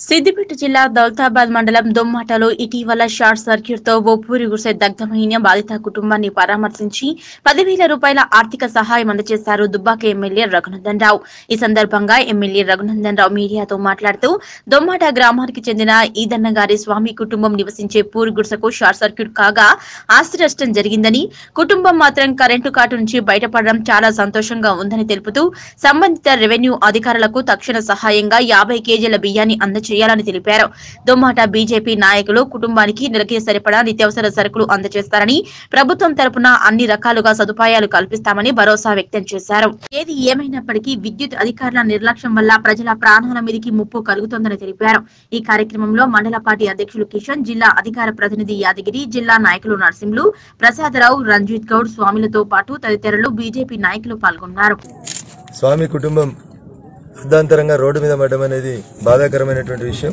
సిద్దిపేట జిల్లా దౌలతాబాద్ మండలం దొమ్మాటలో ఇటీవల షార్ట్ సర్క్యూట్ తో ఓ పూరి గుడిసె దగ్ధమైన బాధిత కుటుంబాన్ని పరామర్శించి పదివేల రూపాయల ఆర్థిక సహాయం అందజేశారు దుబ్బాక ఎమ్మెల్యే రఘునందన్ రావు ఈ సందర్భంగా ఎమ్మెల్యే రఘునందన్ రావు మీడియాతో మాట్లాడుతూ దొమ్మాట గ్రామానికి చెందిన ఈదన్న గారి స్వామి కుటుంబం నివసించే పూరి గుడిసెకు షార్ట్ సర్క్యూట్ కాగా ఆస్తి నష్టం జరిగిందని కుటుంబం మాత్రం కరెంటు కాటు నుంచి బయటపడడం చాలా సంతోషంగా ఉందని తెలుపుతూ సంబంధిత రెవెన్యూ అధికారులకు తక్షణ సహాయంగా యాభై కేజీల బియ్యాన్ని అందజేయాలని తెలిపారు దొమ్మాట బీజేపీ నాయకులు కుటుంబానికి నెలకి సరిపడా నిత్యావసర సరుకులు అందజేస్తారని ప్రభుత్వం తరపున అన్ని రకాలుగా సదుపాయాలు కల్పిస్తామని భరోసా వ్యక్తం చేశారు ఏది ఏమైనప్పటికీ విద్యుత్ అధికారుల నిర్లక్ష్యం వల్ల ప్రజల ప్రాణాల మీదకి ముప్పు కలుగుతోందని తెలిపారు ఈ కార్యక్రమంలో మండల పార్టీ అధ్యక్షులు కిషన్ జిల్లా అధికార ప్రతినిధి యాదగిరి జిల్లా నాయకులు నరసింహులు ప్రసాదరావు రంజిత్ గౌడ్ స్వాములతో పాటు తదితరులు బీజేపీ నాయకులు పాల్గొన్నారు స్వామి కుటుంబం అర్ధాంతరంగా రోడ్డు మీద పడడం అనేది బాధాకరమైనటువంటి విషయం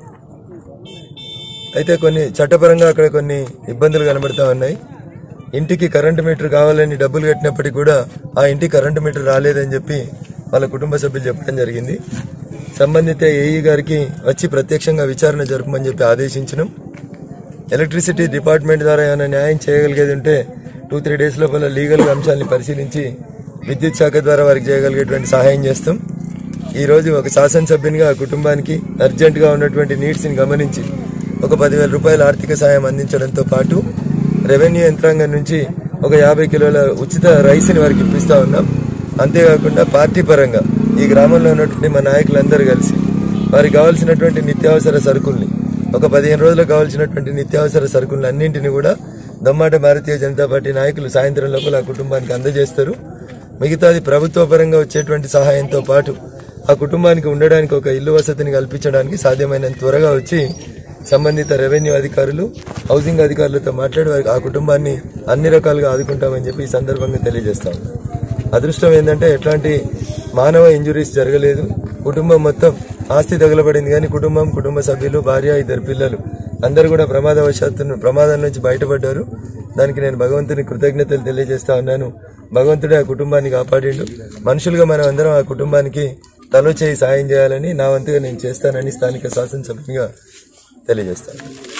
అయితే కొన్ని చట్టపరంగా అక్కడ కొన్ని ఇబ్బందులు కనబడతా ఉన్నాయి ఇంటికి కరెంటు మీటర్ కావాలని డబ్బులు కట్టినప్పటికీ కూడా ఆ ఇంటికి కరెంటు మీటర్ రాలేదని చెప్పి వాళ్ళ కుటుంబ సభ్యులు చెప్పడం జరిగింది సంబంధిత ఏఈ గారికి వచ్చి ప్రత్యక్షంగా విచారణ జరపమని చెప్పి ఆదేశించడం ఎలక్ట్రిసిటీ డిపార్ట్మెంట్ ద్వారా ఏమైనా న్యాయం చేయగలిగేది ఉంటే టూ త్రీ డేస్ లోపల లీగల్ అంశాన్ని పరిశీలించి విద్యుత్ శాఖ ద్వారా వారికి చేయగలిగేటువంటి సహాయం చేస్తాం ఈ రోజు ఒక శాసనసభ్యునిగా ఆ కుటుంబానికి అర్జెంట్ గా ఉన్నటువంటి నీడ్స్ ని గమనించి ఒక పదివేల రూపాయల ఆర్థిక సహాయం అందించడంతో పాటు రెవెన్యూ యంత్రాంగం నుంచి ఒక యాభై కిలోల ఉచిత రైస్ ని వారికి ఇప్పిస్తా ఉన్నాం అంతేకాకుండా పార్టీ పరంగా ఈ గ్రామంలో ఉన్నటువంటి మా నాయకులందరూ కలిసి వారికి కావాల్సినటువంటి నిత్యావసర సరుకుల్ని ఒక పదిహేను రోజులకు కావాల్సినటువంటి నిత్యావసర సరుకులను అన్నింటినీ కూడా దమ్మాట భారతీయ జనతా పార్టీ నాయకులు సాయంత్రం లోపల ఆ కుటుంబానికి అందజేస్తారు మిగతాది ప్రభుత్వ పరంగా వచ్చేటువంటి సహాయంతో పాటు ఆ కుటుంబానికి ఉండడానికి ఒక ఇల్లు వసతిని కల్పించడానికి సాధ్యమైనంత త్వరగా వచ్చి సంబంధిత రెవెన్యూ అధికారులు హౌసింగ్ అధికారులతో మాట్లాడి వారికి ఆ కుటుంబాన్ని అన్ని రకాలుగా ఆదుకుంటామని చెప్పి ఈ సందర్భంగా తెలియజేస్తాం అదృష్టం ఏంటంటే ఎట్లాంటి మానవ ఇంజురీస్ జరగలేదు కుటుంబం మొత్తం ఆస్తి తగలబడింది కానీ కుటుంబం కుటుంబ సభ్యులు భార్య ఇద్దరు పిల్లలు అందరూ కూడా ప్రమాదవశాత్తు ప్రమాదం నుంచి బయటపడ్డారు దానికి నేను భగవంతుని కృతజ్ఞతలు తెలియజేస్తా ఉన్నాను భగవంతుడే ఆ కుటుంబాన్ని కాపాడిండు మనుషులుగా మనం అందరం ఆ కుటుంబానికి తలో చేయి సాయం చేయాలని నా వంతుగా నేను చేస్తానని స్థానిక శాసనసభ్యునిగా తెలియజేస్తాను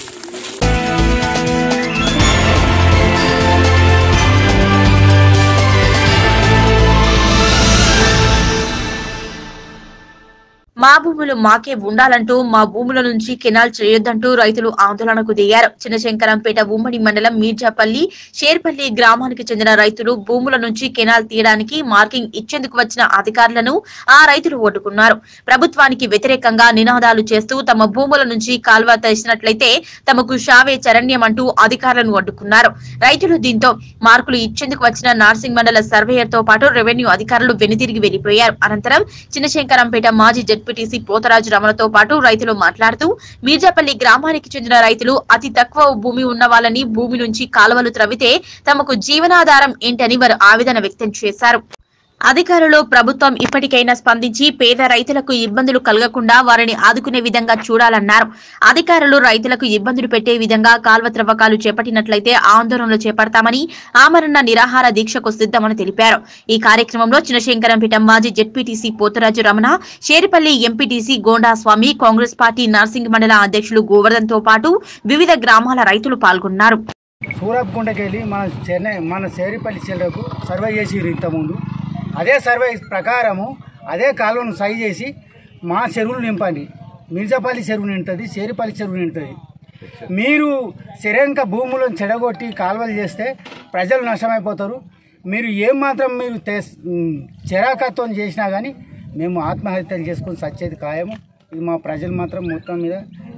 మా భూములు మాకే ఉండాలంటూ మా భూముల నుంచి కెనాల్ చేయొద్దంటూ రైతులు ఆందోళనకు దిగారు చిన్నశంకరంపేట ఉమ్మడి మండలం మీర్జాపల్లి షేర్పల్లి గ్రామానికి చెందిన రైతులు భూముల నుంచి కెనాల్ తీయడానికి మార్కింగ్ ఇచ్చేందుకు వచ్చిన అధికారులను ఆ రైతులు ఒడ్డుకున్నారు ప్రభుత్వానికి వ్యతిరేకంగా నినాదాలు చేస్తూ తమ భూముల నుంచి కాల్వ తీసినట్లయితే తమకు షావే చరణ్యం అంటూ అధికారులను అడ్డుకున్నారు రైతులు దీంతో మార్కులు ఇచ్చేందుకు వచ్చిన నార్సింగ్ మండల సర్వేయర్ తో పాటు రెవెన్యూ అధికారులు వెనుతిరిగి వెళ్లిపోయారు అనంతరం చిన్నశంకరంపేట మాజీ జడ్పీటీసీ పోతరాజు రమణతో పాటు రైతులు మాట్లాడుతూ మీర్జాపల్లి గ్రామానికి చెందిన రైతులు అతి తక్కువ భూమి ఉన్న వాళ్ళని భూమి నుంచి కాలువలు త్రవ్వితే తమకు జీవనాధారం ఏంటని వారు ఆవేదన వ్యక్తం చేశారు అధికారులు ప్రభుత్వం ఇప్పటికైనా స్పందించి పేద రైతులకు ఇబ్బందులు కలగకుండా వారిని ఆదుకునే విధంగా చూడాలన్నారు అధికారులు రైతులకు ఇబ్బందులు పెట్టే విధంగా కాల్వ త్రవ్వకాలు చేపట్టినట్లయితే ఆందోళనలు చేపడతామని ఆమరణ నిరాహార దీక్షకు సిద్దమని తెలిపారు ఈ కార్యక్రమంలో చినశంకరంపేట మాజీ ZPTC Potharaju Ramana Sheripalli MPTC Gondaswamy Congress party Narsing మండల అధ్యక్షులు గోవర్ధన్ తో పాటు వివిధ గ్రామాల రైతులు పాల్గొన్నారు సూరప్కుంటకి వెళ్ళి మన చెన్నై మన సేరిపల్లి చెల్లకు సర్వే చేసి ఇంతకుముందు అదే సర్వే ప్రకారము అదే కాలువను సరి చేసి మా చెరువులు నింపండి మిర్జాపల్లి చెరువు నిండుతుంది సేరిపల్లి చెరువు నిండుతుంది మీరు శరంక భూములను చెడగొట్టి కాలువలు చేస్తే ప్రజలు నష్టమైపోతారు మీరు ఏం మాత్రం మీరు తెస్- ఉమ్, చెరాకత్వం చేసినా కానీ మేము ఆత్మహత్యలు చేసుకొని సచ్చేది ఖాయము ఇది మా ప్రజలు మాత్రం మొత్తం మీద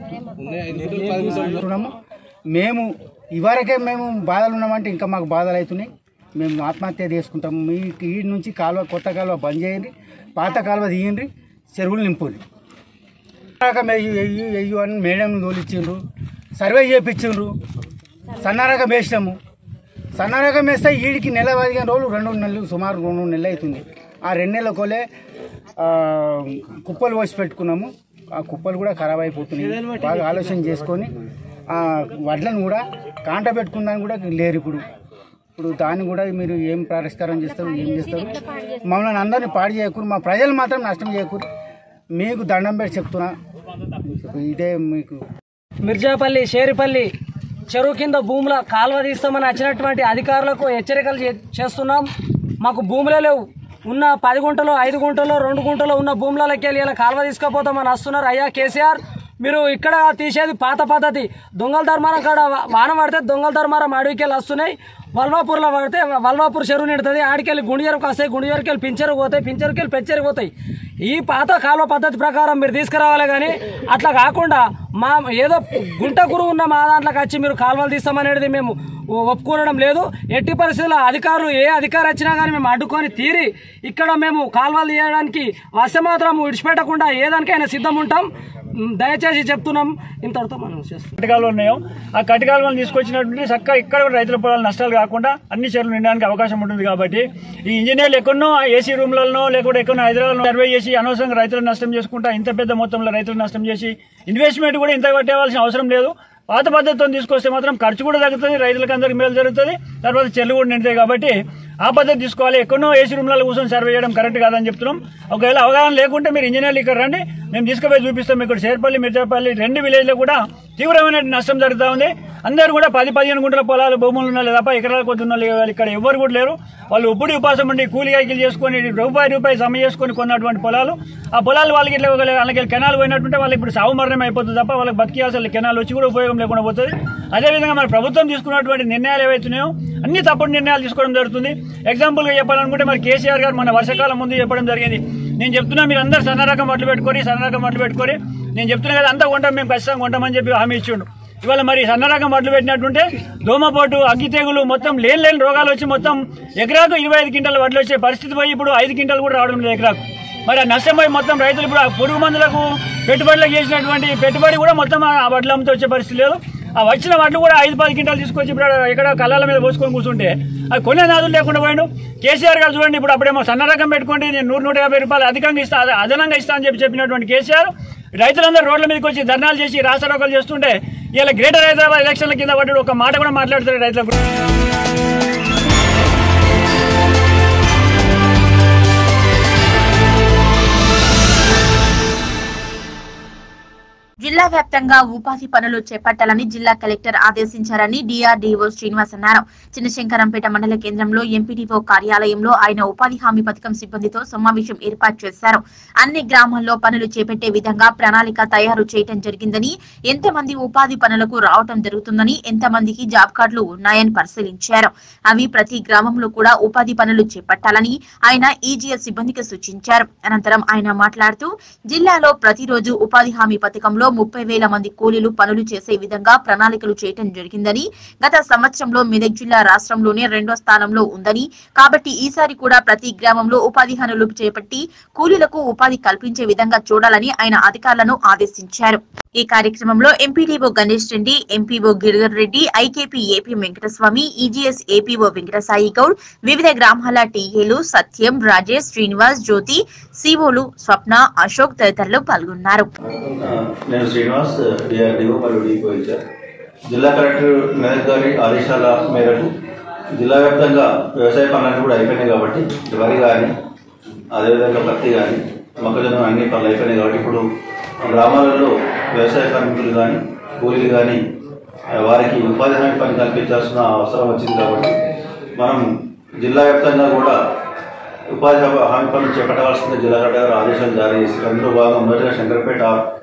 ఉంటున్నాము మేము ఇవరకే మేము బాధలు ఉన్నామంటే ఇంకా మాకు బాధలు అవుతున్నాయి మేము ఆత్మహత్య చేసుకుంటాము మీకు ఈ నుంచి కాలువ కొత్త కాలువ బంద్ చేయండి పాత కాలువ తీయండి చెరువులు నింపుని రకం వెయ్యి వెయ్యి వెయ్యి అని మేడం తోలిచ్చిండ్రు సర్వే చేయించిండ్రు సన్నరకం వేసినాము సన్నరకం వేస్తే వీడికి నెల పదిహేను రోజులు రెండు నెలలు సుమారు రెండు నెలలు అవుతుంది ఆ రెండు నెలల కోలే ఆ, కుప్పలు పోసి పెట్టుకున్నాము ఆ కుప్పలు కూడా ఖరాబ్ అయిపోతున్నాయి బాగా ఆలోచన చేసుకొని ఆ వడ్లను కూడా కాంట పెట్టుకుందాని కూడా లేరు ఇప్పుడు ఇప్పుడు దాన్ని కూడా మీరు ఏం పరిష్కారం చేస్తారు ఏం చేస్తారు మమ్మల్ని అందరినీ పాడు చేయకూరు మా ప్రజలు మాత్రం నష్టం చేయకూరు మీకు దండం పెట్టి చెప్తున్నా ఇదే మీకు మిర్జాపల్లి షేరిపల్లి చెరువు కింద భూముల కాలువ తీస్తామని వచ్చినటువంటి అధికారులకు హెచ్చరికలు చే- చేస్తున్నాం మాకు భూములే లేవు ఉన్న పది గుంటలు ఐదు గుంటలు రెండు గుంటలు ఉన్న భూములకి వెళ్ళి ఇలా కాలువ తీసుకుపోతామని వస్తున్నారు అయ్యా కేసీఆర్ మీరు ఇక్కడ తీసేది పాత పద్ధతి దొంగల ధర్మారం కాడ వా- వాన పడితే దొంగల ధర్మారం అడవికి వెళ్ళి వస్తున్నాయి వల్వాపూర్లో పడితే వల్వాపూర్ చెరువు నిడుతుంది ఆడికెళ్ళి గుండియరకు వస్తాయి గుండియరకు వెళ్ళి పించరకు పోతాయి పించరుకి వెళ్ళి పెంచరికి పోతాయి ఈ పాత కాలువ పద్ధతి ప్రకారం మీరు తీసుకురావాలి కానీ అట్లా కాకుండా మా ఏదో గుంట గురువు ఉన్న మా దాంట్లోకి వచ్చి మీరు కాలువలు తీస్తామనేది మేము ఒప్పుకోవడం లేదు ఎట్టి పరిస్థితుల్లో అధికారులు ఏ అధికారి వచ్చినా కానీ మేము అడ్డుకొని తీరి ఇక్కడ మేము కాలువలు తీయడానికి వస్తే మాత్రం విడిచిపెట్టకుండా ఏదానికైనా సిద్ధం ఉంటాం ఉమ్, దయచేసి చెప్తున్నాం ఇంతటితో మనం చేస్తాం కట్టకాలు ఉన్నాయో ఆ కట్టకాలను తీసుకొచ్చినటువంటి చక్కగా ఇక్కడ కూడా రైతుల పొలాలు నష్టాలు కాకుండా అన్ని చెరువులు నిండడానికి అవకాశం ఉంటుంది కాబట్టి ఈ ఇంజనీర్లు ఎక్కడో ఏసీ రూమ్లలో లేకపోతే ఎక్కడో హైదరాబాద్లో సర్వే చేసి అనవసరంగా రైతులను నష్టం చేసుకుంటా ఇంత పెద్ద మొత్తంలో రైతులను నష్టం చేసి ఇన్వెస్ట్మెంట్ కూడా ఇంత పెట్టేవాల్సిన అవసరం లేదు పాత పద్ధతితో తీసుకొస్తే మాత్రం ఖర్చు కూడా తగ్గుతుంది రైతులకు అందరికి మేలు జరుగుతుంది తర్వాత చెల్లు కూడా నిండుతాయి కాబట్టి ఆ పద్ధతి తీసుకోవాలి ఎక్కడో ఏసీ రూమ్లలో కూర్చొని సర్వే చేయడం కరెక్ట్ కాదని చెప్తున్నాం ఒకవేళ అవగాహన లేకుంటే మీరు ఇంజనీర్లు ఇక్కడ రండి మేము తీసుకుపోయి చూపిస్తాం ఇక్కడ చేర్పల్లి మిర్జాపల్లి రెండు విలేజ్లో కూడా తీవ్రమైన నష్టం జరుగుతూ ఉంది అందరూ కూడా పది పదిహేను గుంటల పొలాలు భూములు ఉన్నాయి తప్ప ఎకరాల కొద్ది ఉన్న వాళ్ళు ఇక్కడ ఎవరు కూడా లేరు వాళ్ళు ఉప్పుడు ఉపాసం ఉండి కూలి కాయకిలు చేసుకొని రూపాయి రూపాయి సమ చేసుకొని కొన్నటువంటి పొలాలు ఆ పొలాలు వాళ్ళకి ఇట్లా ఒక వాళ్ళకి కెనాల్ పోయినట్టుంటే వాళ్ళకి ఇప్పుడు సాగు మరణం అయిపోతుంది తప్ప వాళ్ళకి బతికి అసలు కెనాల్ వచ్చి కూడా ఉపయోగం లేకుండా పోతుంది అదేవిధంగా మన ప్రభుత్వం తీసుకున్నటువంటి నిర్ణయాలు ఏవైతున్నాయో అన్ని తప్పుడు నిర్ణయాలు తీసుకోవడం జరుగుతుంది ఎగ్జాంపుల్గా చెప్పాలనుకుంటే మరి కేసీఆర్ గారు మన వర్షాకాలం ముందు చెప్పడం జరిగింది నేను చెప్తున్నా మీరు అందరు సన్న రకం మట్లు పెట్టుకొని సన్న రకం మట్లు పెట్టుకొని నేను చెప్తున్నా కదా అంతా కొంటాం మేము ఖచ్చితంగా కొంటామని చెప్పి హామీ ఇచ్చిండు ఇవాళ మరి సన్న రకం మట్లు పెట్టినట్టుంటే దోమపోటు అగ్గి తెగులు మొత్తం లేని లేని రోగాలు వచ్చి మొత్తం ఎకరాకు ఇరవై ఐదు క్వింటాలు వడ్లు వచ్చే పరిస్థితి పోయి ఇప్పుడు ఐదు క్వింటాలు కూడా రావడం లేదు ఎకరాకు మరి ఆ నష్టం పోయి మొత్తం రైతులు ఇప్పుడు ఆ పురుగు మందులకు పెట్టుబడులకు చేసినటువంటి పెట్టుబడి కూడా మొత్తం ఆ వడ్లు అమ్ముతూ వచ్చే పరిస్థితి లేదు ఆ వచ్చిన వడ్లు కూడా ఐదు పది క్వింటాలు తీసుకొచ్చి ఇప్పుడు ఆడ ఎక్కడ కళ్ళాల మీద పోసుకొని కూర్చుంటే అది కొనే నాదులు లేకుండా పోయాడు కేసీఆర్ గారు చూడండి ఇప్పుడు అప్పుడేమో సన్న రకం పెట్టుకోండి నేను నూరు నూట యాభై రూపాయలు అధికంగా ఇస్తా అద- అదనంగా ఇస్తా అని చెప్పి చెప్పినటువంటి కేసీఆర్ రైతులందరూ రోడ్ల మీదకి వచ్చి ధర్నాలు చేసి రాస్తారోకలు చేస్తుంటే ఇలా గ్రేటర్ హైదరాబాద్ ఎలక్షన్ల కింద పడ్డాడు ఒక మాట కూడా మాట్లాడుతారు రైతుల గురించి జిల్లా వ్యాప్తంగా ఉపాధి పనులు చేపట్టాలని జిల్లా కలెక్టర్ ఆదేశించారని డిఆర్డీఓ శ్రీనివాస్ అన్నారు చిన్నశంకరంపేట మండల కేంద్రంలో ఎంపీడీఓ కార్యాలయంలో ఆయన ఉపాధి హామీ పథకం సిబ్బందితో సమావేశం ఏర్పాటు చేశారు అన్ని గ్రామాల్లో పనులు చేపట్టే విధంగా ప్రణాళిక తయారు చేయటం జరిగిందని ఎంతమంది ఉపాధి పనులకు రావటం జరుగుతుందని ఎంతమందికి జాబ్ కార్డులు ఉన్నాయని పరిశీలించారు అవి ప్రతి గ్రామంలో కూడా ఉపాధి పనులు చేపట్టాలని ఆయన ఈజీఎస్ సిబ్బందికి సూచించారు అనంతరం ఆయన మాట్లాడుతూ జిల్లాలో ప్రతిరోజు ఉపాధి హామీ పథకంలో ముప్పై వేల మంది కూలీలు పనులు చేసే విధంగా ప్రణాళికలు చేయటం జరిగిందని గత సంవత్సరంలో మెదక్ జిల్లా రాష్ట్రంలోనే రెండో స్థానంలో ఉందని కాబట్టి ఈసారి కూడా ప్రతి గ్రామంలో ఉపాధి హానులు చేపట్టి కూలీలకు ఉపాధి కల్పించే విధంగా చూడాలని ఆయన అధికారులను ఆదేశించారు ఈ కార్యక్రమంలో MPDO Ganesh Reddy MPO Giridhar Reddy IKP AP Venkataswamy EGS APO Venkatasai Goud వివిధ గ్రామాల టీఏలు సత్యం రాజేష్ శ్రీనివాస్ జ్యోతి సిఓలు స్వప్న అశోక్ తదితరులు పాల్గొన్నారు నేను శ్రీనివాస్ డిఆర్డిఓ మరియు డిపో ఇన్ఛార్జ్ జిల్లా కలెక్టర్ మెదక్ గారి ఆదేశాల మేరకు జిల్లా వ్యాప్తంగా వ్యవసాయ పనులన్నీ కూడా అయిపోయినాయి కాబట్టి వరి కానీ అదేవిధంగా పత్తి కానీ మొక్కజొన్న అన్ని పనులు అయిపోయినాయి కాబట్టి ఇప్పుడు గ్రామాలలో వ్యవసాయ కార్మికులు కానీ కూలీలు కానీ ఆ, వారికి ఉపాధి హామీ పని కల్పించాల్సిన అవసరం వచ్చింది కాబట్టి మనం జిల్లా వ్యాప్తంగా కూడా ఉపాధి హామీ- హామీ పనులు చేపట్టవలసిన జిల్లా కలెక్టర్ గారు ఆదేశాలు జారీ చేశారు అందులో భాగంగా మొదటిగా శంకరపేట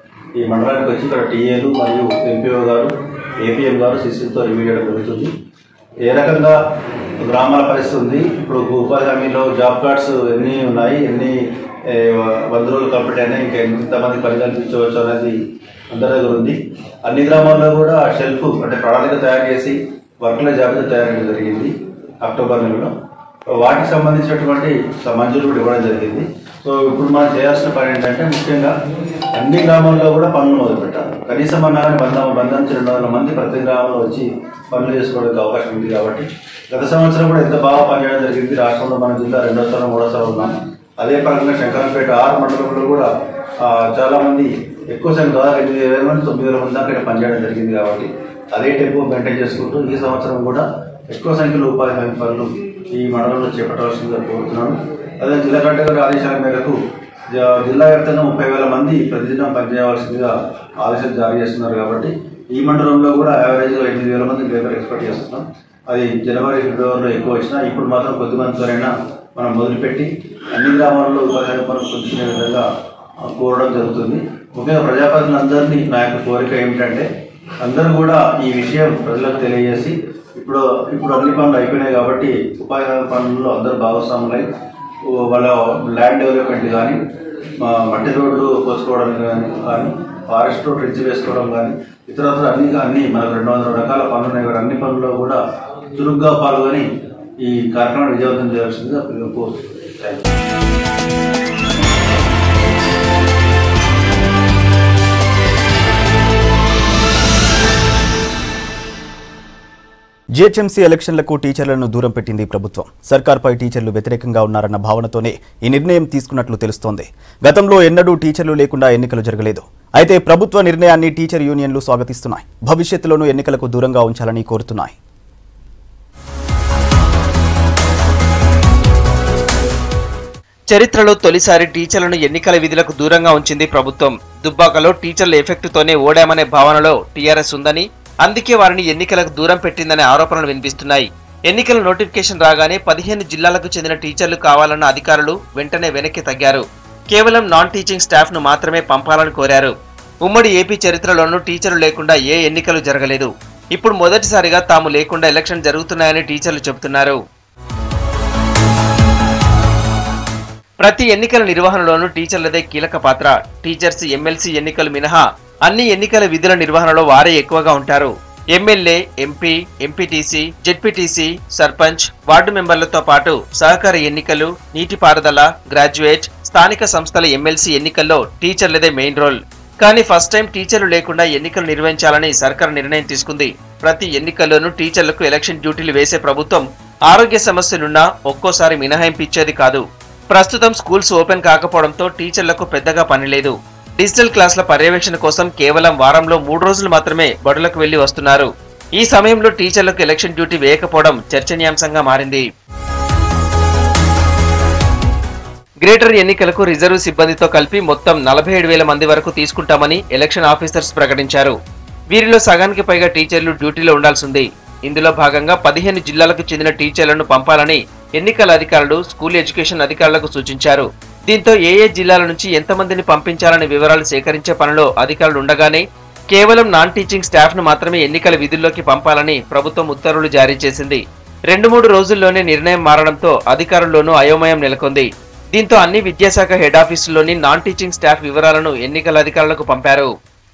ఈ మండలానికి వచ్చి ఇక్కడ టీఏలు మరియు ఎంపీఓ గారు ఏపీఎం గారు సిసిలతో రివ్యూ చేయడం జరుగుతుంది ఏ రకంగా గ్రామాల పరిస్థితి ఉంది ఇప్పుడు ఉపాధి హామీలో జాబ్ కార్డ్స్ ఎన్ని ఉన్నాయి ఎన్ని ఏ, వంద రోజులు కంప్లీట్ అయినాయి ఇంకా ఎంతమంది పని కల్పించవచ్చు అనేది అందరి దగ్గర ఉంది అన్ని గ్రామాల్లో కూడా షెల్ఫ్ అంటే ప్రణాళిక తయారు చేసి వర్క్ల జాబితా తయారు చేయడం జరిగింది అక్టోబర్ నెలలో వాటికి సంబంధించినటువంటి స- మంజూరు కూడా ఇవ్వడం జరిగింది సో ఇప్పుడు మనం చేయాల్సిన పని ఏంటంటే ముఖ్యంగా అన్ని గ్రామాల్లో కూడా పనులు మొదలు పెట్టాలి కనీసం అన్నా కానీ వంద వంద నుంచి రెండు వందల మంది ప్రతి గ్రామంలో వచ్చి పనులు చేసుకోవడానికి అవకాశం ఉంది కాబట్టి గత సంవత్సరం కూడా ఎంత బాగా పనిచేయడం జరిగింది రాష్ట్రంలో మన జిల్లా రెండో స్థానం మూడో స్థానం ఉన్నాం అదే పరంగా శంకరంపేట ఆరు మండలంలో కూడా ఆ, చాలా మంది ఎక్కువ సంఖ్య దాదాపు ఎనిమిది వేల మంది తొమ్మిది వేల మంది దాకా ఇక్కడ పనిచేయడం జరిగింది కాబట్టి అదే టెంపో మెయింటైన్ చేసుకుంటూ ఈ సంవత్సరం కూడా ఎక్కువ సంఖ్యలో ఉపాధి హామీ పనులు ఈ మండలంలో చేపట్టవలసిందిగా కోరుతున్నాను అదే జిల్లా కలెక్టర్ గారి ఆదేశాల మేరకు జ- జిల్లా వ్యాప్తంగా ముప్పై వేల మంది ప్రతిదినం పనిచేయవలసిందిగా ఆదేశాలు జారీ చేస్తున్నారు కాబట్టి ఈ మండలంలో కూడా యావరేజ్గా ఎనిమిది వేల మంది లేబర్ ఎక్స్పెక్ట్ చేస్తున్నాం అది జనవరి ఫిబ్రవరిలో ఎక్కువ వచ్చినా ఇప్పుడు మాత్రం కొద్ది మందితోనైనా మనం మొదలుపెట్టి అన్ని గ్రామాల్లో ఉపాధి పనులు పొందుకునే విధంగా ఆ, కోరడం జరుగుతుంది ముఖ్యంగా ప్రజాప్రతినిధులందరినీ నా యొక్క కోరిక ఏమిటంటే అందరూ కూడా ఈ విషయం ప్రజలకు తెలియజేసి ఇప్పుడు ఇప్పుడు అన్ని పనులు అయిపోయినాయి కాబట్టి ఉపాధి హామీ పనుల్లో అందరూ భాగస్వాములై ఓ వాళ్ళ ల్యాండ్ డెవలప్మెంట్ కానీ మా మట్టి రోడ్లు పోసుకోవడం కానీ కానీ ఫారెస్ట్ రోడ్ రిచ్ వేసుకోవడం కానీ ఇతరత్ర అన్ని అన్ని మనకు రెండు వందల రకాల పనులు ఉన్నాయి కాబట్టి అన్ని పనుల్లో కూడా చురుగ్గా పాల్గొని ఈ కార్యక్రమాన్ని విజయవంతం చేయాల్సిందిగా కోరుతున్నాను థ్యాంక్ యూ జీహెచ్ఎంసీ ఎలక్షన్లకు టీచర్లను దూరం పెట్టింది ప్రభుత్వం సర్కార్పై టీచర్లు వ్యతిరేకంగా ఉన్నారన్న భావనతోనే ఈ నిర్ణయం తీసుకున్నట్లు తెలుస్తోంది గతంలో ఎన్నడూ టీచర్లు లేకుండా ఎన్నికలు జరగలేదు అయితే ప్రభుత్వ నిర్ణయాన్ని టీచర్ యూనియన్లు స్వాగతిస్తున్నాయి భవిష్యత్తులోనూ ఎన్నికలకు దూరంగా ఉంచాలని కోరుతున్నాయి చరిత్రలో తొలిసారి టీచర్లను ఎన్నికల విధులకు దూరంగా ఉంచింది ప్రభుత్వం దుబ్బాకలో టీచర్ల ఎఫెక్టుతోనే ఓడామనే భావనలో టీఆర్ఎస్ ఉందని అందుకే వారిని ఎన్నికలకు దూరం పెట్టిందనే ఆరోపణలు వినిపిస్తున్నాయి ఎన్నికల నోటిఫికేషన్ రాగానే పదిహేను జిల్లాలకు చెందిన టీచర్లు కావాలన్న అధికారులు వెంటనే వెనక్కి తగ్గారు కేవలం నాన్ టీచింగ్ స్టాఫ్ ను మాత్రమే పంపాలని కోరారు ఉమ్మడి ఏపీ చరిత్రలోనూ టీచర్లు లేకుండా ఏ ఎన్నికలు జరగలేదు ఇప్పుడు మొదటిసారిగా తాము లేకుండా ఎలక్షన్ జరుగుతున్నాయని టీచర్లు చెబుతున్నారు ప్రతి ఎన్నికల నిర్వహణలోనూ టీచర్లదే కీలక పాత్ర టీచర్స్ ఎమ్మెల్సీ ఎన్నికలు మినహా అన్ని ఎన్నికల విధుల నిర్వహణలో వారే ఎక్కువగా ఉంటారు MLA MP MPTC ZPTC sarpanch ward మెంబర్లతో పాటు సహకార ఎన్నికలు నీటిపారుదల గ్రాడ్యుయేట్ స్థానిక సంస్థల ఎమ్మెల్సీ ఎన్నికల్లో టీచర్లదే మెయిన్ రోల్ కానీ ఫస్ట్ టైం టీచర్లు లేకుండా ఎన్నికలు నిర్వహించాలని సర్కార్ నిర్ణయం తీసుకుంది ప్రతి ఎన్నికల్లోనూ టీచర్లకు ఎలక్షన్ డ్యూటీలు వేసే ప్రభుత్వం ఆరోగ్య సమస్యలున్నా ఒక్కోసారి మినహాయింపు ఇచ్చేది కాదు ప్రస్తుతం స్కూల్స్ ఓపెన్ కాకపోవడంతో టీచర్లకు పెద్దగా పని లేదు డిజిటల్ క్లాసుల పర్యవేక్షణ కోసం కేవలం వారంలో మూడు రోజులు మాత్రమే బడులకు వెళ్లి వస్తున్నారు ఈ సమయంలో టీచర్లకు ఎలక్షన్ డ్యూటీ వేయకపోవడం చర్చనీయాంశంగా మారింది గ్రేటర్ ఎన్నికలకు రిజర్వ్ సిబ్బందితో కలిపి మొత్తం నలభై ఏడు వేల మంది వరకు తీసుకుంటామని ఎలక్షన్ ఆఫీసర్స్ ప్రకటించారు వీరిలో సగానికి పైగా టీచర్లు డ్యూటీలో ఉండాల్సింది ఇందులో భాగంగా పదిహేను జిల్లాలకు చెందిన టీచర్లను పంపాలని ఎన్నికల అధికారులు స్కూల్ ఎడ్యుకేషన్ అధికారులకు సూచించారు దీంతో ఏ ఏ జిల్లాల నుంచి ఎంతమందిని పంపించాలనే వివరాలు సేకరించే పనిలో అధికారులు ఉండగానే కేవలం నాన్ టీచింగ్ స్టాఫ్ ను మాత్రమే ఎన్నికల విధుల్లోకి పంపాలని ప్రభుత్వం ఉత్తర్వులు జారీ చేసింది రెండు మూడు రోజుల్లోనే నిర్ణయం మారడంతో అధికారుల్లోనూ అయోమయం నెలకొంది దీంతో అన్ని విద్యాశాఖ హెడ్ ఆఫీసుల్లోని నాన్ టీచింగ్ స్టాఫ్ వివరాలను ఎన్నికల అధికారులకు పంపారు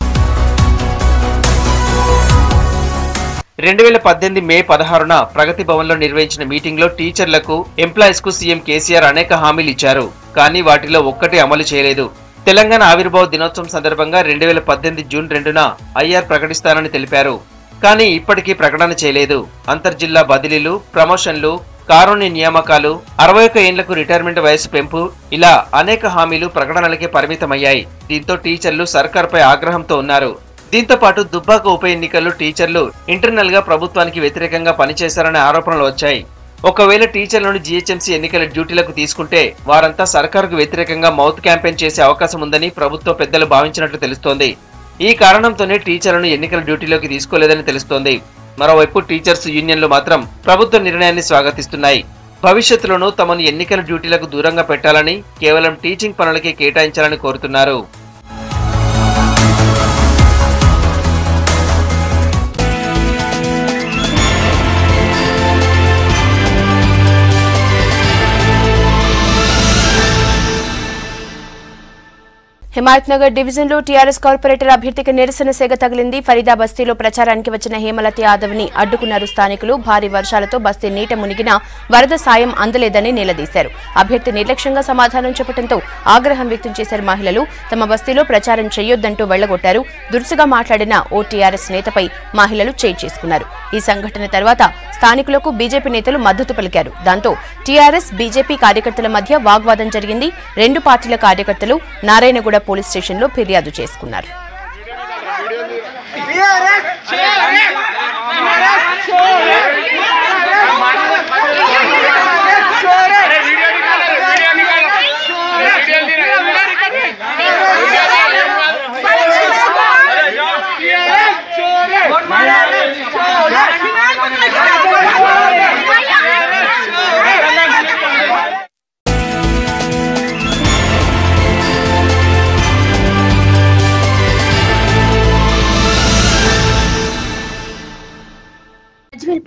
రెండు వేల పద్దెనిమిది మే పదహారున ప్రగతి భవన్ లో నిర్వహించిన మీటింగ్ లో టీచర్లకు ఎంప్లాయీస్ కు సీఎం కేసీఆర్ అనేక హామీలు ఇచ్చారు కానీ వాటిలో ఒక్కటి అమలు చేయలేదు తెలంగాణ ఆవిర్భావ దినోత్సవం సందర్భంగా రెండు వేల పద్దెనిమిది జూన్ రెండున ఐఆర్ ప్రకటిస్తానని తెలిపారు కానీ ఇప్పటికీ ప్రకటన చేయలేదు అంతర్జిల్లా బదిలీలు ప్రమోషన్లు కారుణ్య నియామకాలు అరవై ఒక్క ఏండ్లకు రిటైర్మెంట్ వయసు పెంపు ఇలా అనేక హామీలు ప్రకటనలకే పరిమితమయ్యాయి దీంతో టీచర్లు సర్కార్పై ఆగ్రహంతో ఉన్నారు దీంతో పాటు దుబ్బాక ఉప ఎన్నికల్లో టీచర్లు ఇంటర్నల్ గా ప్రభుత్వానికి వ్యతిరేకంగా పనిచేశారనే ఆరోపణలు వచ్చాయి ఒకవేళ టీచర్లను జీహెచ్ఎంసీ ఎన్నికల డ్యూటీలకు తీసుకుంటే వారంతా సర్కారుకు వ్యతిరేకంగా మౌత్ క్యాంపెయిన్ చేసే అవకాశం ఉందని ప్రభుత్వ పెద్దలు భావించినట్లు తెలుస్తోంది ఈ కారణంతోనే టీచర్లను ఎన్నికల డ్యూటీలోకి తీసుకోలేదని తెలుస్తోంది మరోవైపు టీచర్స్ యూనియన్లు మాత్రం ప్రభుత్వ నిర్ణయాన్ని స్వాగతిస్తున్నాయి భవిష్యత్తులోనూ తమను ఎన్నికల డ్యూటీలకు దూరంగా పెట్టాలని కేవలం టీచింగ్ పనులకే కేటాయించాలని కోరుతున్నారు హిమాయత్ నగర్ డివిజన్ లో టీఆర్ఎస్ కార్పొరేటర్ అభ్యర్థికి నిరసన సెగ తగిలింది ఫరీదా బస్తీలో ప్రచారానికి వచ్చిన హేమలత యాదవ్ ని అడ్డుకున్నారు స్థానికులు భారీ వర్షాలతో బస్తీ నీట మునిగినా వరద సాయం అందలేదని నిలదీశారు అభ్యర్థి నిర్లక్ష్యంగా సమాధానం చెప్పడంతో ఆగ్రహం వ్యక్తం చేశారు మహిళలు తమ బస్తీలో ప్రచారం చేయొద్దంటూ వెళ్లగొట్టారు దురుసుగా మాట్లాడిన ఓ టీఆర్ఎస్ నేతపై మహిళలు చేయి చేసుకున్నారు ఈ సంఘటన తర్వాత స్థానికులకు బీజేపీ నేతలు మద్దతు పలికారు దాంతో టీఆర్ఎస్ బీజేపీ కార్యకర్తల మధ్య వాగ్వాదం జరిగింది రెండు పార్టీల కార్యకర్తలు నారాయణగూడ పోలీస్ స్టేషన్లో ఫిర్యాదు చేసుకున్నారు వీడియో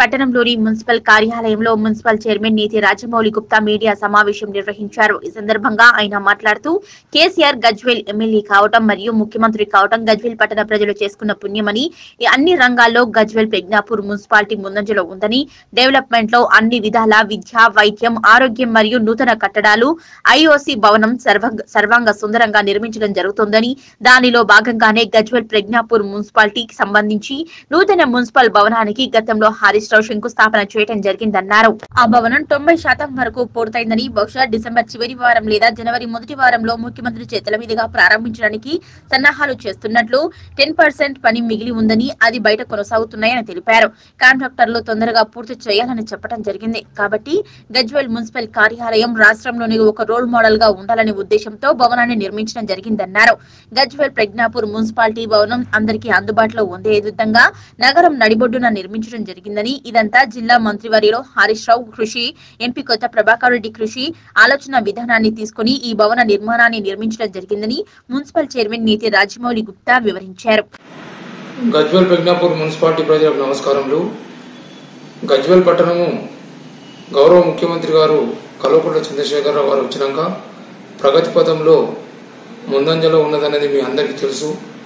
పట్టణంలోని మున్సిపల్ కార్యాలయంలో మున్సిపల్ చైర్మన్ నీతి రాజమౌళి గుప్తా మీడియా సమావేశం నిర్వహించారు ఈ సందర్భంగా ఆయన మాట్లాడుతూ కేసీఆర్ గజ్వేల్ ఎమ్మెల్యే కావటం మరియు ముఖ్యమంత్రి కావటం గజ్వేల్ పట్టణ ప్రజలు చేసుకున్న పుణ్యమని ఈ అన్ని రంగాల్లో గజ్వేల్ ప్రజ్ఞాపూర్ మున్సిపాలిటీ ముందంజలో ఉందని డెవలప్మెంట్ లో అన్ని విధాల విద్య వైద్యం ఆరోగ్యం మరియు నూతన కట్టడాలు ఐఓసి భవనం సర్వ- సర్వాంగ సుందరంగా నిర్మించడం జరుగుతోందని దానిలో భాగంగానే గజ్వేల్ ప్రజ్ఞాపూర్ మున్సిపాలిటీకి సంబంధించి నూతన మున్సిపల్ భవనానికి గతంలో హరీష్ రావు శంకుస్థాపన చేయడం జరిగిందన్నారు ఆ భవనం తొంభై శాతం వరకు పూర్తయిందని బహుశా డిసెంబర్ చివరి వారం లేదా జనవరి మొదటి వారంలో ముఖ్యమంత్రి చేతుల మీదుగా ప్రారంభించడానికి సన్నాహాలు చేస్తున్నట్లు టెన్ పర్సెంట్ పని మిగిలి ఉందని అది బయట కొనసాగుతున్నాయని తెలిపారు కాంట్రాక్టర్లు తొందరగా పూర్తి చేయాలని చెప్పడం జరిగింది కాబట్టి గజ్వేల్ మున్సిపల్ కార్యాలయం రాష్ట్రంలోని ఒక రోల్ మోడల్ గా ఉండాలనే ఉద్దేశంతో భవనాన్ని నిర్మించడం జరిగిందన్నారు గజ్వేల్ ప్రజ్ఞాపూర్ మున్సిపాలిటీ భవనం అందరికీ అందుబాటులో ఉండే విధంగా నగరం నడిబొడ్డున నిర్మించడం జరిగిందని ఇదంతా జిల్లా మంత్రివర్యులో హరీష్ రావు కృషి ఎంపీ కొత్త ప్రభాకర్ రెడ్డి కృషి ఆలోచన విధానాన్ని తీసుకుని ఈ భవన నిర్మాణాన్ని నిర్మించడం జరిగిందని మున్సిపల్ చైర్మన్ నీతి రాజమౌళి గుప్తా వివరించారు గజ్వేల్ ప్రజ్ఞాపూర్ మున్సిపాలిటీ ప్రజలకు నమస్కారములు గజ్వేల్ పట్టణము గౌరవ ముఖ్యమంత్రి గారు కల్వకుంట్ల చంద్రశేఖరరావు గారు వచ్చినాక ప్రగతి పథంలో ముందంజలో ఉన్నదనేది మీ అందరికీ తెలుసు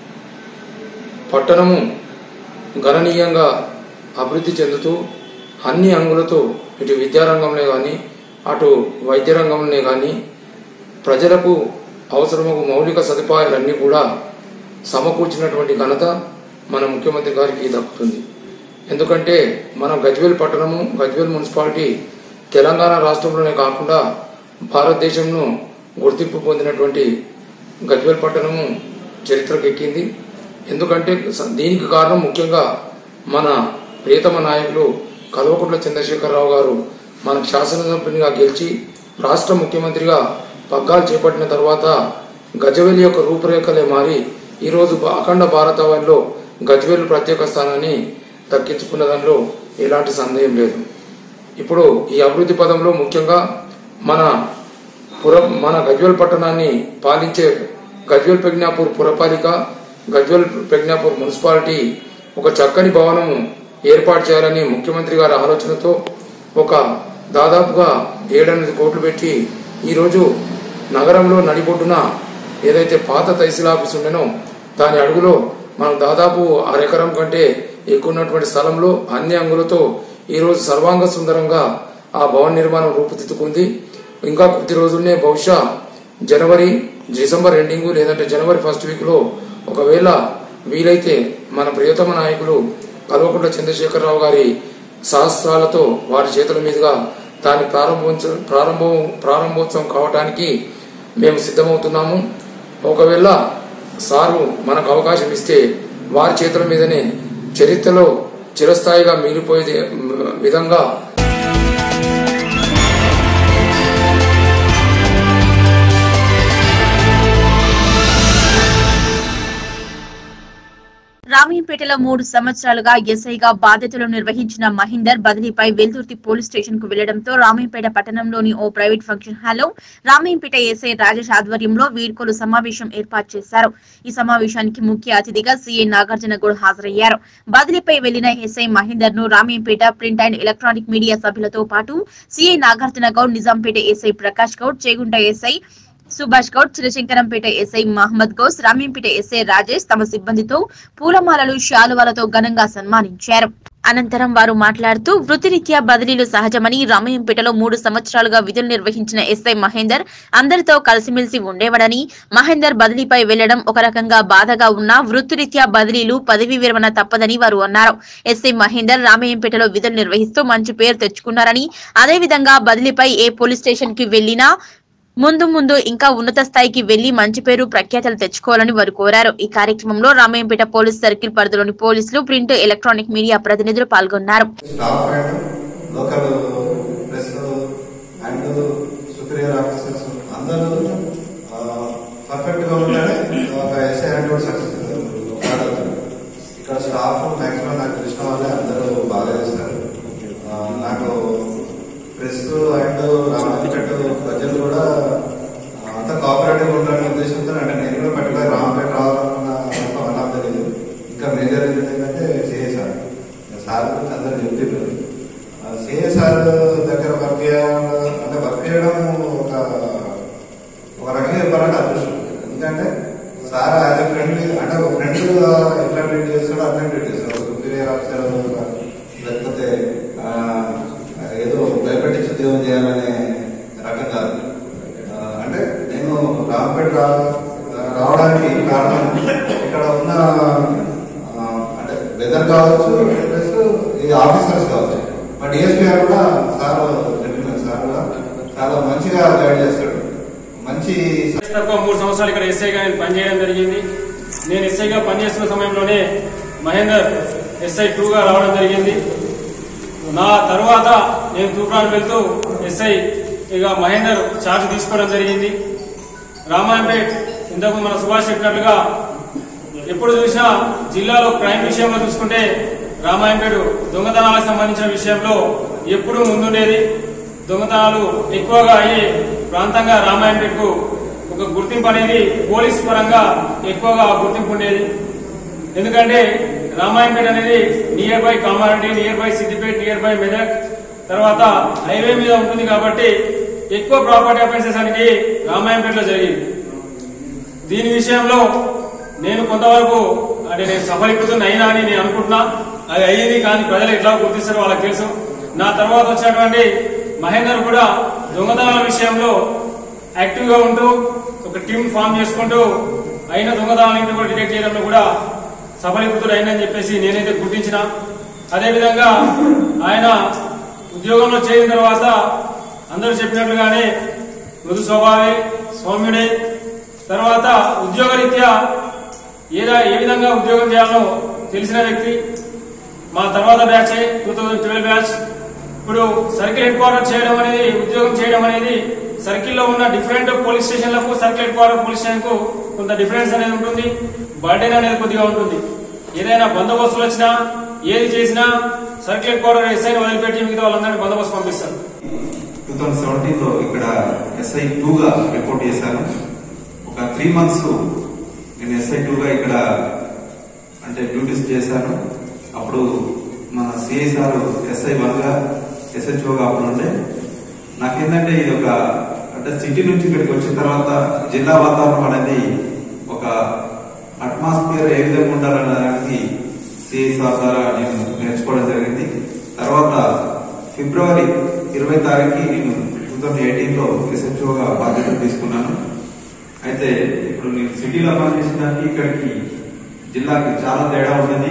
పట్టణము గణనీయంగా అభివృద్ధి చెందుతూ అన్ని అంగులతో ఇటు విద్యారంగంలో కానీ అటు వైద్య రంగంలో కానీ ప్రజలకు అవసరమగు మౌలిక సదుపాయాలన్నీ కూడా సమకూర్చినటువంటి ఘనత మన ముఖ్యమంత్రి గారికి దక్కుతుంది ఎందుకంటే మన గజ్వేల్ పట్టణము గజ్వేల్ మున్సిపాలిటీ తెలంగాణ రాష్ట్రంలోనే కాకుండా భారతదేశంను గుర్తింపు పొందినటువంటి గజ్వేల్ పట్టణము చరిత్రకు ఎక్కింది ఎందుకంటే స- దీనికి కారణం ముఖ్యంగా మన ప్రియతమ నాయకులు కల్వకుంట్ల చంద్రశేఖరరావు గారు మన శాసనసభ్యునిగా గెలిచి రాష్ట్ర ముఖ్యమంత్రిగా పగ్గాలు చేపట్టిన తర్వాత గజవేలి యొక్క రూపురేఖలే మారి ఈరోజు బా- అఖండ భారతావనిలో గజవేలు ప్రత్యేక స్థానాన్ని దక్కించుకున్న దానిలో ఎలాంటి సందేహం లేదు ఇప్పుడు ఈ అభివృద్ధి పదంలో ముఖ్యంగా మన పుర మన గజ్వేల్ పట్టణాన్ని పాలించే గజ్వేల్ ప్రజ్ఞాపూర్ పురపాలిక గజ్వేల్ ప్రజ్ఞాపూర్ మున్సిపాలిటీ ఒక చక్కని భవనం ఏర్పాటు చేయాలని ముఖ్యమంత్రి గారి ఆలోచనతో ఒక దాదాపుగా ఏడెనిమిది కోట్లు పెట్టి ఈరోజు నగరంలో నడిబొడ్డున ఏదైతే పాత తహసీల్ ఆఫీస్ ఉండేనో దాని అడుగులో మనం దాదాపు అరెకరం కంటే ఎక్కువ ఉన్నటువంటి స్థలంలో అన్ని అంగులతో ఈరోజు సర్వాంగ సుందరంగా ఆ భవన నిర్మాణం రూపుదిద్దుకుంది ఇంకా కొద్ది రోజుల్నే బహుశా జనవరి డిసెంబర్ ఎండింగ్ లేదంటే జనవరి ఫస్ట్ వీక్ లో ఒకవేళ వీలైతే మన ప్రియతమ నాయకులు కల్వకుంట్ల చంద్రశేఖరరావు గారి సహస్రాలతో వారి చేతుల మీదుగా దాన్ని ప్రారంభించ ప్రారంభం ప్రారంభోత్సవం కావడానికి మేము సిద్ధమవుతున్నాము ఒకవేళ సారు మనకు అవకాశం ఇస్తే వారి చేతుల మీదనే చరిత్రలో చిరస్థాయిగా మిగిలిపోయే విధంగా రామయ్యంపేటలో మూడు సంవత్సరాలుగా ఎస్ఐగా బాధ్యతలు నిర్వహించిన మహేందర్ బదిలీపై వెల్దుర్తి పోలీస్ స్టేషన్ కు వెళ్లడంతో రామయ్యంపేట పట్టణంలోని ఓ ప్రైవేట్ ఫంక్షన్ హాల్లో రామయ్యంపేట ఎస్ఐ రాజేష్ ఆధ్వర్యంలో వీడ్కోలు సమావేశం ఏర్పాటు చేశారు ఈ సమావేశానికి ముఖ్య అతిథిగా సీఐ నాగార్జున గౌడ్ హాజరయ్యారు బదిలీపై వెళ్లిన ఎస్ఐ మహేందర్ ను Ramayampet print and electronic media సభ్యులతో పాటు CI Nagarjuna Goud Nizampet SI Prakash Goud Chegunta SI Subhash Goud Chirashankarampet SI Mohammed Ghouse Ramimpet SI Rajesh తమ సిబ్బందితో పూలమాలలు శాలువాలతో ఘనంగా సన్మానించారు అనంతరం వారు మాట్లాడుతూ వృత్తిరీత్యా బదిలీలు సహజమని రామయ్యంపేటలో మూడు సంవత్సరాలుగా విధులు నిర్వహించిన ఎస్ఐ మహేందర్ అందరితో కలిసిమెలిసి ఉండేవాడని మహేందర్ బదిలీపై వెళ్లడం ఒక రకంగా బాధగా ఉన్నా వృత్తిరీత్యా బదిలీలు పదవి విరమణ తప్పదని వారు అన్నారు ఎస్ఐ మహేందర్ రామయ్యంపేటలో విధులు నిర్వహిస్తూ మంచి పేరు తెచ్చుకున్నారని అదేవిధంగా బదిలీపై ఏ పోలీస్ స్టేషన్ కి వెళ్లినా ముందు ముందు ఇంకా ఉన్నత స్థాయికి వెళ్లి మంచి పేరు ప్రఖ్యాతలు తెచ్చుకోవాలని వారు కోరారు ఈ కార్యక్రమంలో రామయ్యంపేట పోలీస్ సర్కిల్ పరిధిలోని పోలీసులు ప్రింట్ ఎలక్ట్రానిక్ మీడియా ప్రతినిధులు పాల్గొన్నారు staff and local press and superior officers అందరూ పర్ఫెక్ట్ గా ఉంటేనే ఒక ఎస్ఐ అంటే కూడా సక్సెస్ కాగలుగుతారు ఇక్కడ స్టాఫ్ మాక్సిమం నాకు తెలిసిన వాళ్ళే అందరూ బాగా చేస్తారు ఆ, నాకు ప్రెస్ అండ్ రామపేట ప్రజలు కూడా ఆ, అంత కోఆపరేటివ్ ఉండాలనే ఉద్దేశంతో అంటే నేను కూడా పర్టికులర్ రామపేట రావాలన్న వన్ ఆఫ్ ద రీజన్ ఇంకా మేజర్ రీజన్ ఏంటంటే చేశాను సార్ గురించి అందరూ చెప్తున్నారు సార్ దగ్గర వర్క్ చేయడం అంటే వర్క్ చేయడం ఒక ఒక రకంగా చెప్పాలంటే అదృష్టం ఎందుకంటే సార్ యాజ్ ఎ ఫ్రెండ్ అంటే ఒక ఫ్రెండ్ ఎట్లా ట్రీట్ చేస్తాడో అట్లా ట్రీట్ చేస్తాడు ఒక సుపీరియర్ ఆఫీసర్ లేకపోతే ఆ, ఏదో భయపెట్టించి ఉద్యోగం చేయాలనే రకం కాదు ఆ, అంటే నేను రాంపేట రా- రావడానికి కారణం ఇక్కడ ఉన్న ఆ, అంటే వెదర్ కావచ్చు ప్లస్ ఈ ఆఫీసర్స్ కావచ్చు మా డిఎస్పీ గారు కూడా సార్ చెప్పిన సార్ కూడా చాలా మంచిగా గైడ్ చేస్తాడు మంచి తక్కువ మూడు సంవత్సరాలు ఇక్కడ ఎస్ఐగా నేను పనిచేయడం జరిగింది నేను ఎస్ఐగా పనిచేస్తున్న సమయంలోనే మహేందర్ ఎస్ఐ టూగా రావడం జరిగింది నా తర్వాత నేను తూప్రాన్ వెళ్తూ ఎస్ఐ ఇక మహేందర్ ఛార్జ్ తీసుకోవడం జరిగింది రామాయంపేట్ ఇంతకు మన సుభాష్ చెప్పినట్లుగా ఎప్పుడు చూసినా జిల్లాలో క్రైమ్ విషయంలో చూసుకుంటే రామాయంపేట దొంగతనాలకు సంబంధించిన విషయంలో ఎప్పుడూ ముందుండేది దొంగతనాలు ఎక్కువగా అయ్యే ప్రాంతంగా రామాయంపేటకు ఒక గుర్తింపు అనేది పోలీస్ పరంగా ఎక్కువగా గుర్తింపు ఉండేది ఎందుకంటే రామాయంపేట అనేది nearby Kamareddy nearby Siddipet nearby Medak తర్వాత హైవే మీద ఉంటుంది కాబట్టి ఎక్కువ ప్రాపర్టీ అఫెన్సెస్ అనేది రామాయంపేటలో జరిగింది దీని విషయంలో నేను కొంతవరకు అంటే నేను సఫలీకృతం అయినా అని నేను అనుకుంటున్నా అది అయ్యింది కానీ ప్రజలు ఎట్లా గుర్తిస్తారో వాళ్ళకి తెలుసు నా తర్వాత వచ్చినటువంటి మహేందర్ కూడా దొంగతనాల విషయంలో యాక్టివ్ గా ఉంటూ ఒక టీం ఫామ్ చేసుకుంటూ అయిన దొంగతనాలను కూడా డిటెక్ట్ చేయడంలో కూడా సఫలీకృతుడు అయిందని చెప్పేసి నేనైతే గుర్తించిన అదేవిధంగా ఆయన ఉద్యోగంలో చేరిన తర్వాత అందరూ చెప్పినట్లుగానే మృదు స్వభావి సౌమ్యుడే తర్వాత ఉద్యోగరీత్యా ఏదా ఏ విధంగా ఉద్యోగం చేయాలో తెలిసిన వ్యక్తి మా తర్వాత batch two thousand twelve batch ఇప్పుడు సర్కిల్ హెడ్ క్వార్టర్ చేయడం అనేది ఉద్యోగం చేయడం అనేది సర్కిల్లో ఉన్న డిఫరెంట్ పోలీస్ స్టేషన్లకు circle headquarter police station కు కొంత డిఫరెన్స్ అనేది ఉంటుంది బర్డెన్ అనేది కొద్దిగా ఉంటుంది ఏదైనా బందోబస్తులు వచ్చినా ఏది చేసినా సర్కిల్ హెడ్ క్వార్టర్ ఎస్ఐని వదిలిపెట్టి మిగతా వాళ్ళందరినీ బందోబస్తు పంపిస్తారు టూ థౌజండ్ సెవెంటీన్ లో ఇక్కడ ఎస్ఐ టూగా రిపోర్ట్ చేశాను ఒక త్రీ మంత్స్ నేను ఎస్ఐ టూగా ఇక్కడ అంటే డ్యూటీస్ చేశాను అప్పుడు మన సిఐ సార్ ఎస్ఐ వన్ గా ఎస్హెచ్ఓగా అప్పుడు ఉండే నాకేంటంటే ఇది ఒక అంటే సిటీ నుంచి ఇక్కడికి వచ్చిన తర్వాత జిల్లా వాతావరణం అనేది ఒక అట్మాస్ఫియర్ ఏ విధంగా ఉండాలన్న దానికి సిఐ సార్ ద్వారా నేను నేర్చుకోవడం జరిగింది తర్వాత ఫిబ్రవరి ఇరవై తారీఖు నేను టూ థౌజండ్ ఎయిటీన్ లో ఎస్హెచ్ఓగా బాధ్యత తీసుకున్నాను అయితే ఇప్పుడు నేను సిటీలో పనిచేసిన ఇక్కడికి జిల్లాకి చాలా తేడా ఉంటుంది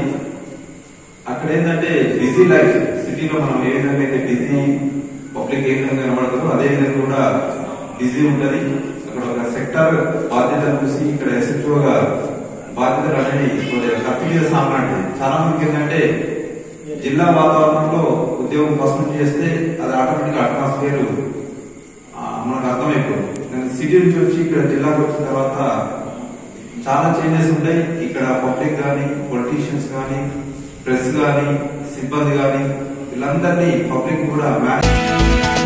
అక్కడ ఏంటంటే బిజీ లైఫ్ సిటీలో మనం ఏ విధంగా అయితే బిజీ పబ్లిక్ ఏ విధంగా కనబడతారో అదే విధంగా కూడా బిజీ ఉంటది అక్కడ ఒక సెక్టర్ బాధ్యతలు చూసి ఇక్కడ ఎస్హెచ్ఓగా బాధ్యతలు అనేది కొద్దిగా ఖర్చు మీద సామాన్యుడు చాలా మందికి ఏంటంటే జిల్లా వాతావరణంలో ఉద్యోగం ఫస్ట్ చేస్తే అది ఆటోమేటిక్ అట్మాస్ఫియర్ మనకు అర్థమైపోయింది నేను సిటీ నుంచి వచ్చి ఇక్కడ జిల్లాకు వచ్చిన తర్వాత చాలా చేంజెస్ ఉంటాయి ఇక్కడ పబ్లిక్ కానీ పొలిటీషియన్స్ కానీ ప్రెస్ కానీ సిబ్బంది కానీ వీళ్ళందరినీ పబ్లిక్ కూడా మేనేజ్